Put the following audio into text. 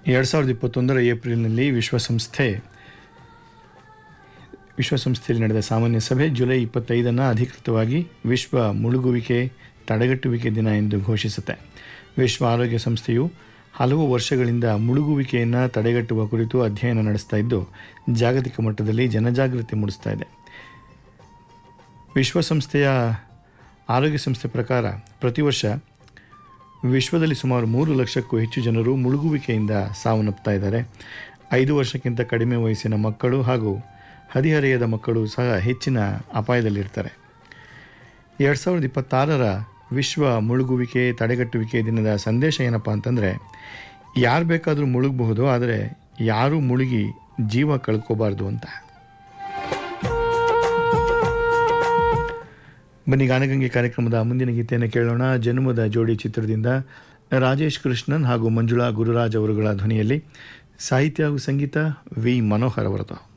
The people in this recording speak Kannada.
ಎರಡು ಸಾವಿರದ ಇಪ್ಪತ್ತೊಂದರ ಏಪ್ರಿಲ್ನಲ್ಲಿ ವಿಶ್ವಸಂಸ್ಥೆ ವಿಶ್ವಸಂಸ್ಥೆಯಲ್ಲಿ ನಡೆದ ಸಾಮಾನ್ಯ ಸಭೆ ಜುಲೈ ಇಪ್ಪತ್ತೈದನ್ನು ಅಧಿಕೃತವಾಗಿ ವಿಶ್ವ ಮುಳುಗುವಿಕೆ ತಡೆಗಟ್ಟುವಿಕೆ ದಿನ ಎಂದು ಘೋಷಿಸುತ್ತೆ ವಿಶ್ವ ಆರೋಗ್ಯ ಸಂಸ್ಥೆಯು ಹಲವು ವರ್ಷಗಳಿಂದ ಮುಳುಗುವಿಕೆಯನ್ನು ತಡೆಗಟ್ಟುವ ಕುರಿತು ಅಧ್ಯಯನ ನಡೆಸ್ತಾ ಇದ್ದು ಜಾಗತಿಕ ಮಟ್ಟದಲ್ಲಿ ಜನಜಾಗೃತಿ ಮೂಡಿಸ್ತಾ ಇದೆ ವಿಶ್ವಸಂಸ್ಥೆಯ ಆರೋಗ್ಯ ಸಂಸ್ಥೆ ಪ್ರಕಾರ ಪ್ರತಿ ವರ್ಷ ವಿಶ್ವದಲ್ಲಿ ಸುಮಾರು ಮೂರು ಲಕ್ಷಕ್ಕೂ ಹೆಚ್ಚು ಜನರು ಮುಳುಗುವಿಕೆಯಿಂದ ಸಾವನ್ನಪ್ತಾ ಇದ್ದಾರೆ ಐದು ವರ್ಷಕ್ಕಿಂತ ಕಡಿಮೆ ವಯಸ್ಸಿನ ಮಕ್ಕಳು ಹಾಗೂ ಹದಿಹರೆಯದ ಮಕ್ಕಳು ಸಹ ಹೆಚ್ಚಿನ ಅಪಾಯದಲ್ಲಿರ್ತಾರೆ ಎರಡು ಸಾವಿರದ ಇಪ್ಪತ್ತಾರರ ವಿಶ್ವ ಮುಳುಗುವಿಕೆ ತಡೆಗಟ್ಟುವಿಕೆ ದಿನದ ಸಂದೇಶ ಏನಪ್ಪ ಅಂತಂದರೆ ಯಾರು ಬೇಕಾದರೂ ಮುಳುಗಬಹುದು ಆದರೆ ಯಾರೂ ಮುಳುಗಿ ಜೀವ ಕಳ್ಕೋಬಾರ್ದು ಅಂತ ಬನ್ನಿ ಗಾನಗಂಗೆ ಕಾರ್ಯಕ್ರಮದ ಮುಂದಿನ ಗೀತೆಯನ್ನು ಕೇಳೋಣ ಜನ್ಮದ ಜೋಡಿ ಚಿತ್ರದಿಂದ ರಾಜೇಶ್ ಕೃಷ್ಣನ್ ಹಾಗೂ ಮಂಜುಳಾ ಗುರುರಾಜ್ ಅವರುಗಳ ಧ್ವನಿಯಲ್ಲಿ ಸಾಹಿತ್ಯ ಹಾಗೂ ಸಂಗೀತ ವಿ ಮನೋಹರ್ ಅವರದು